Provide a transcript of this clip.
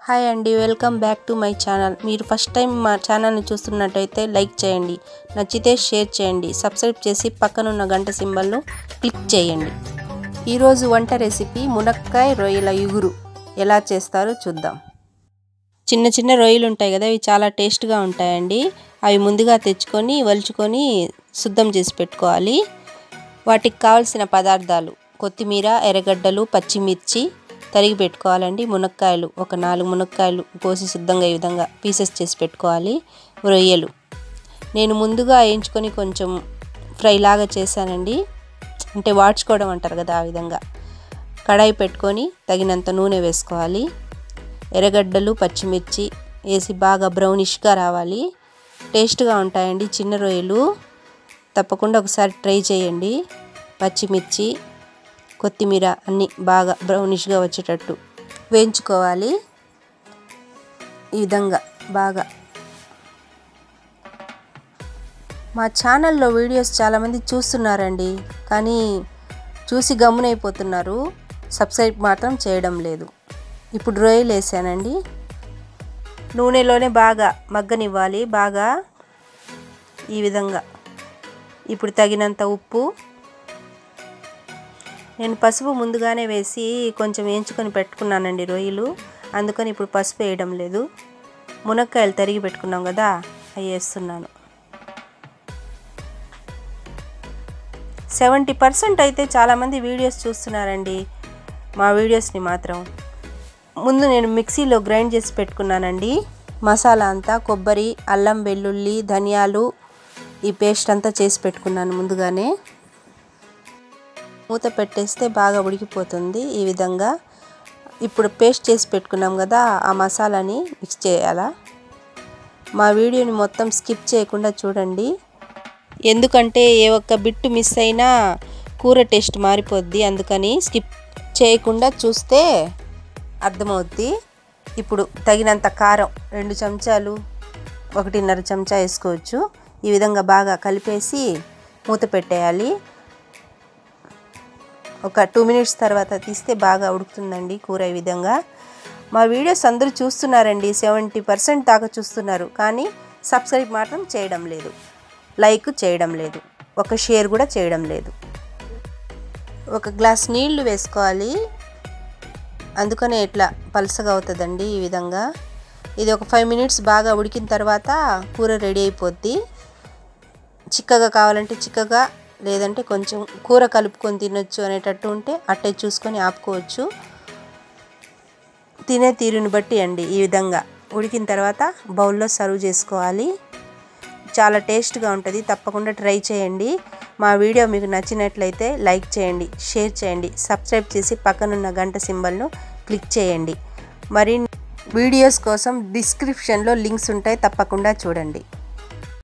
hi అండి welcome back to my channel మీరు first time మా ఛానల్ని చూస్తున్నట్టయితే లైక్ చేయండి నచ్చితే షేర్ చేయండి సబ్స్క్రైబ్ చేసి పక్కనున్న గంట సింబల్ను క్లిక్ చేయండి ఈరోజు వంట రెసిపీ మునక్కాయ రొయ్యల ఇగురు ఎలా చేస్తారో చూద్దాం చిన్న చిన్న రొయ్యలు ఉంటాయి కదా ఇవి చాలా టేస్ట్గా ఉంటాయండి అవి ముందుగా తెచ్చుకొని వలుచుకొని శుద్ధం చేసి పెట్టుకోవాలి వాటికి కావలసిన పదార్థాలు కొత్తిమీర ఎర్రగడ్డలు పచ్చిమిర్చి తరిగి పెట్టుకోవాలండి మునక్కాయలు ఒక నాలుగు మునక్కాయలు కోసి శుద్ధంగా ఈ విధంగా పీసెస్ చేసి పెట్టుకోవాలి రొయ్యలు నేను ముందుగా వేయించుకొని కొంచెం ఫ్రై లాగా చేశానండి అంటే వాడ్చుకోవడం అంటారు కదా ఆ విధంగా కడాయి పెట్టుకొని తగినంత నూనె వేసుకోవాలి ఎర్రగడ్డలు పచ్చిమిర్చి వేసి బాగా బ్రౌనిష్గా రావాలి టేస్ట్గా ఉంటాయండి చిన్న రొయ్యలు తప్పకుండా ఒకసారి ట్రై చేయండి పచ్చిమిర్చి కొత్తిమీర అన్నీ బాగా బ్రౌనిష్గా వచ్చేటట్టు వేయించుకోవాలి ఈ విధంగా బాగా మా ఛానల్లో వీడియోస్ చాలామంది చూస్తున్నారండి కానీ చూసి గమ్మునైపోతున్నారు సబ్స్క్రైబ్ మాత్రం చేయడం లేదు ఇప్పుడు రొయ్యలు వేసానండి నూనెలోనే బాగా మగ్గనివ్వాలి బాగా ఈ విధంగా ఇప్పుడు తగినంత ఉప్పు నేను పసుపు ముందుగానే వేసి కొంచెం వేయించుకొని పెట్టుకున్నానండి రొయ్యలు అందుకని ఇప్పుడు పసుపు వేయడం లేదు మునక్కాయలు తరిగి పెట్టుకున్నాం కదా అవి వేస్తున్నాను సెవెంటీ పర్సెంట్ అయితే చాలామంది వీడియోస్ చూస్తున్నారండి మా వీడియోస్ని మాత్రం ముందు నేను మిక్సీలో గ్రైండ్ చేసి పెట్టుకున్నానండి మసాలా అంతా కొబ్బరి అల్లం వెల్లుల్లి ధనియాలు ఈ పేస్ట్ అంతా చేసి పెట్టుకున్నాను ముందుగానే మూత పెట్టేస్తే బాగా ఉడికిపోతుంది ఈ విధంగా ఇప్పుడు పేస్ట్ చేసి పెట్టుకున్నాం కదా ఆ మసాలాని మిక్స్ చేయాలా మా వీడియోని మొత్తం స్కిప్ చేయకుండా చూడండి ఎందుకంటే ఏ ఒక్క బిట్టు మిస్ అయినా కూర టేస్ట్ మారిపోద్ది అందుకని స్కిప్ చేయకుండా చూస్తే అర్థమవుద్ది ఇప్పుడు తగినంత కారం రెండు చెంచాలు ఒకటిన్నర చెంచా వేసుకోవచ్చు ఈ విధంగా బాగా కలిపేసి మూత పెట్టేయాలి ఒక టూ మినిట్స్ తర్వాత తీస్తే బాగా ఉడుకుతుందండి కూర ఈ విధంగా మా వీడియోస్ అందరూ చూస్తున్నారండి సెవెంటీ పర్సెంట్ దాకా చూస్తున్నారు కానీ సబ్స్క్రైబ్ మాత్రం చేయడం లేదు లైక్ చేయడం లేదు ఒక షేర్ కూడా చేయడం లేదు ఒక గ్లాస్ నీళ్లు వేసుకోవాలి అందుకనే ఇట్లా పలసగా అవుతుందండి ఈ విధంగా ఇది ఒక ఫైవ్ మినిట్స్ బాగా ఉడికిన తర్వాత కూర రెడీ అయిపోద్ది చిక్కగా కావాలంటే చిక్కగా లేదంటే కొంచెం కూర కలుపుకొని తినొచ్చు అనేటట్టు ఉంటే అట్టే చూసుకొని ఆపుకోవచ్చు తినే తీరుని బట్టి అండి ఈ విధంగా ఉడికిన తర్వాత బౌల్లో సర్వ్ చేసుకోవాలి చాలా టేస్ట్గా ఉంటుంది తప్పకుండా ట్రై చేయండి మా వీడియో మీకు నచ్చినట్లయితే లైక్ చేయండి షేర్ చేయండి సబ్స్క్రైబ్ చేసి పక్కనున్న గంట సింబల్ను క్లిక్ చేయండి మరి వీడియోస్ కోసం డిస్క్రిప్షన్లో లింక్స్ ఉంటాయి తప్పకుండా చూడండి